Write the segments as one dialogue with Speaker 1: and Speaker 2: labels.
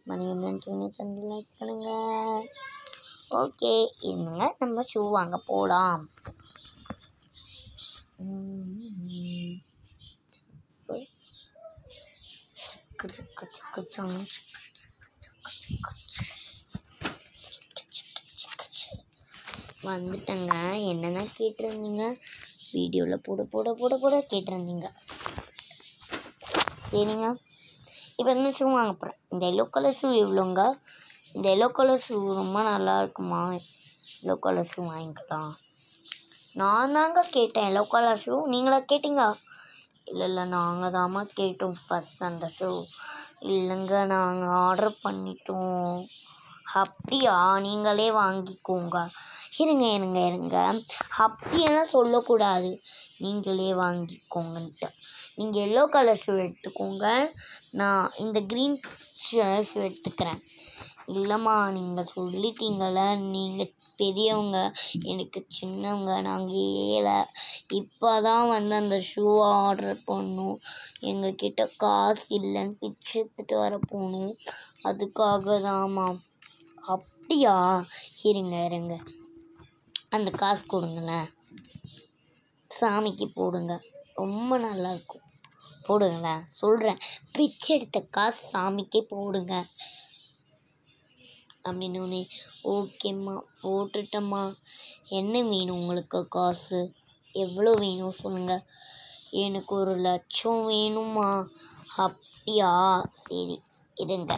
Speaker 1: மணி வந்து சின்ன channel like பண்ணுங்க ஓகே இருங்க நம்ம ஷூ வாங்க போகலாம் வந்துட்டேங்க என்னதான் கேட்டிருந்தீங்க வீடியோவில் போட போட போட போட கேட்டிருந்தீங்க சரிங்க இப்போ என்ன ஷூ வாங்க போகிறேன் இந்த எல்லோ கலர் ஷூ எவ்வளோங்க இந்த எல்லோ கலர் ஷூ ரொம்ப நல்லா இருக்குமா எல்லோ கலர் ஷூ வாங்கிக்கலாம் நான் தாங்க கேட்டேன் எல்லோ கலர் ஷூ நீங்களா கேட்டீங்க இல்லை இல்லை நாங்கள் தாம்மா கேட்டோம் ஃபஸ்ட் அந்த ஷூ இல்லைங்க நாங்கள் ஆர்டர் பண்ணிட்டோம் அப்படியா நீங்களே வாங்கிக்கோங்க இருங்க இருங்க இருங்க அப்படியெல்லாம் சொல்லக்கூடாது நீங்களே வாங்கிக்கோங்கன்ட்டு நீங்கள் எல்லோ கலர் ஷூ எடுத்துக்கோங்க நான் இந்த க்ரீன் ஷூ எடுத்துக்கிறேன் இல்லைம்மா நீங்கள் சொல்லிட்டீங்கள நீங்கள் பெரியவங்க எனக்கு சின்னவங்க நாங்கள் ஏழை இப்போ தான் வந்து அந்த ஷூ ஆர்டர் பண்ணோம் எங்ககிட்ட காசு இல்லைன்னு பிச்சை எடுத்துட்டு வர போகணும் அதுக்காக தாம்மா அப்படியா இருங்க இருங்க அந்த காசு கொடுங்களேன் சாமிக்கு போடுங்க ரொம்ப நல்லா இருக்கும் போடுங்களேன் சொல்கிறேன் பிச்சை எடுத்த காசு சாமிக்கே போடுங்க அப்படின்னு உடனே ஓகேம்மா போட்டுட்டம்மா என்ன வேணும் உங்களுக்கு காசு எவ்வளோ வேணும் சொல்லுங்கள் எனக்கு ஒரு லட்சம் வேணுமா அப்படியா சரி இருங்க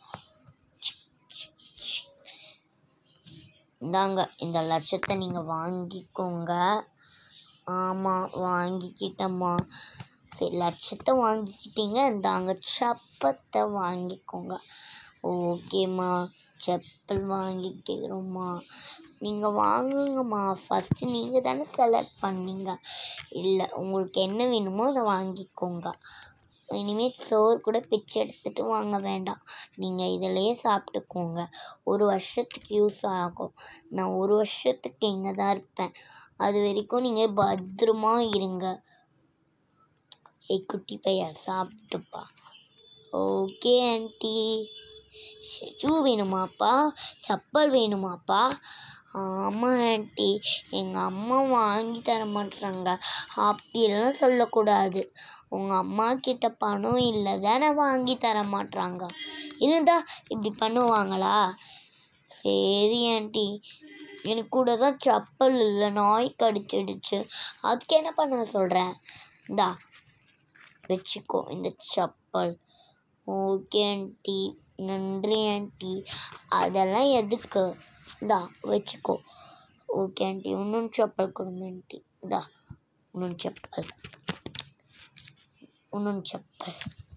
Speaker 1: இந்தாங்க இந்த லட்சத்தை நீங்கள் வாங்கிக்கோங்க ஆமாம் வாங்கிக்கிட்டம்மா சரி லட்சத்தை வாங்கிக்கிட்டீங்க இந்தாங்க சப்பத்தை வாங்கிக்கோங்க ஓகேம்மா செப்பல் வாங்கிக்கிறோம்மா நீங்கள் வாங்குங்கம்மா ஃபஸ்ட்டு நீங்கள் தானே செலக்ட் பண்ணீங்க இல்லை உங்களுக்கு என்ன வேணுமோ அதை வாங்கிக்கோங்க இனிமேல் சோறு கூட பிச்சை எடுத்துகிட்டு வாங்க வேண்டாம் நீங்கள் இதிலையே சாப்பிட்டுக்கோங்க ஒரு வருஷத்துக்கு யூஸ் ஆகும் நான் ஒரு வருஷத்துக்கு இங்கே தான் இருப்பேன் அது வரைக்கும் நீங்கள் பத்திரமா இருங்க ஏய் குட்டி பையா சாப்பிட்டுப்பா ஓகே ஆண்டி ஷூ வேணுமாப்பா செப்பல் வேணுமாப்பா ஆமாம் ஆண்டி எங்கள் அம்மா வாங்கி தர மாட்றாங்க அப்படியெல்லாம் சொல்லக்கூடாது உங்கள் அம்மா கிட்ட பணம் இல்லை தானே வாங்கி தர மாட்றாங்க இருந்தா இப்படி பண்ணுவாங்களா சரி ஆண்டி எனக்கு கூட தான் செப்பல் இல்லை நாய் கடிச்சிடுச்சு அதுக்கு என்ன பண்ண சொல்கிறேன் இந்தா வச்சுக்கோ இந்த செப்பல் ஓகே ஆண்டி நன்றி ஆண்டி அதெல்லாம் எதுக்கு இந்தா வச்சுக்கோ ஓகே ஆண்டி இன்னொன்று செப்பல் கொடுங்க ஆண்டி இந்தா இன்னொன்று செப்பல் இன்னொன்று செப்பல்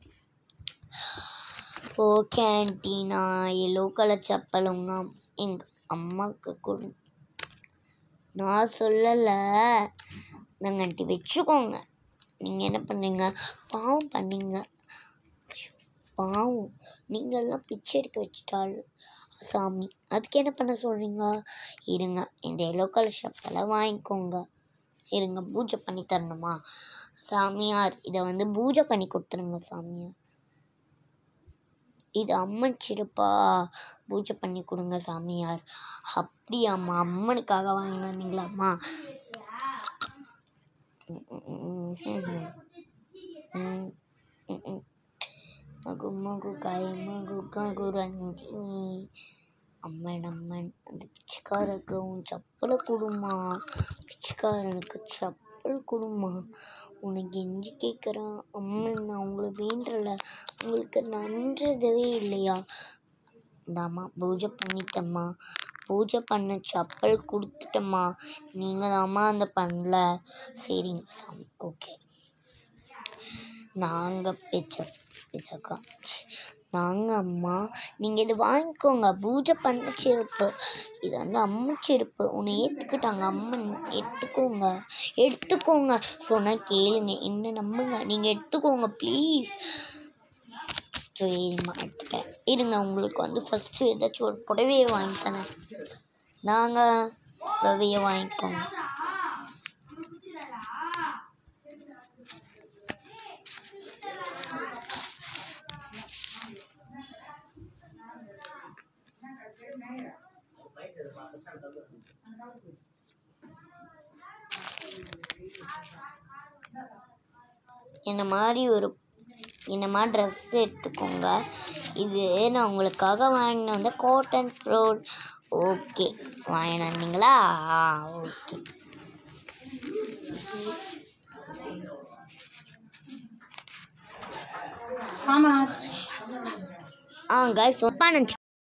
Speaker 1: ஓகே ஆண்டி நான் எல்லோ கலர் செப்பல் உங்கள் எங்கள் அம்மாவுக்கு கொடு நான் சொல்லலை நாங்கள் ஆண்டி வச்சுக்கோங்க நீங்கள் என்ன பண்ணீங்க பாவம் பண்ணீங்க பாவம் நீங்கள்லாம் பிச்சை எடுக்க வச்சுட்டாள் சாமி அதுக்கு என்ன பண்ண சொல்கிறீங்க இருங்க இந்த எல்லோ கலர் ஷப்பலை வாங்கிக்கோங்க இருங்க பூஜை பண்ணி தரணுமா சாமியார் இதை வந்து பூஜை பண்ணி கொடுத்துருங்க சாமியார் இது அம்மன் சிறப்பா பூஜை பண்ணி கொடுங்க சாமியார் அப்படியாம்மா அம்மனுக்காக வாங்கிட்டு வந்தீங்களாம்மா மகு மகு காய் மகு ககு ரஞ்சினி அம்மன் அம்மன் அந்த பிச்சைக்காரருக்கு உன் செப்பலை கொடுமா பிச்சைக்காரனுக்கு செப்பல் கொடுமா உனக்கு எஞ்சி கேட்குறான் அம்மன் நான் உங்களை வேண்டல உங்களுக்கு நன்றதவே இல்லையா இந்தாம்மா பூஜை பண்ணிட்டம்மா பூஜை பண்ண செப்பல் கொடுத்துட்டம்மா நீங்கள் தாம்மா அந்த பண்ணல சரிங்க சாமி ஓகே நாங்கள் பிச்சை பிச்சைக்கா நாங்கள் அம்மா நீங்கள் இது வாங்கிக்கோங்க பூஜை பண்ண செருப்பு இது வந்து அம்மு செருப்பு உன்னை ஏற்றுக்கிட்டாங்க அம்மன் எடுத்துக்கோங்க எடுத்துக்கோங்க சொன்னால் கேளுங்க என்ன நம்புங்க நீங்கள் எடுத்துக்கோங்க ப்ளீஸ் சரிம்மா எடுத்துட்டேன் இருங்க உங்களுக்கு வந்து ஃபஸ்ட்டு ஏதாச்சும் ஒரு புடவையை வாங்கி தரேன் நாங்கள் புடவையை வாங்கிக்கோங்க இந்த மாதிரி ஒரு இந்த மாதிரி ட்ரெஸ் எடுத்துக்கோங்க இது நான் உங்களுக்காக வாங்கின வந்த காட்டன் ப்ரோட் ஓகே வாங்கிட்டு வந்தீங்களா ஆ ஓகே
Speaker 2: ஆமா
Speaker 1: ஆ காய்ஸ் சொப்பா நினச்சி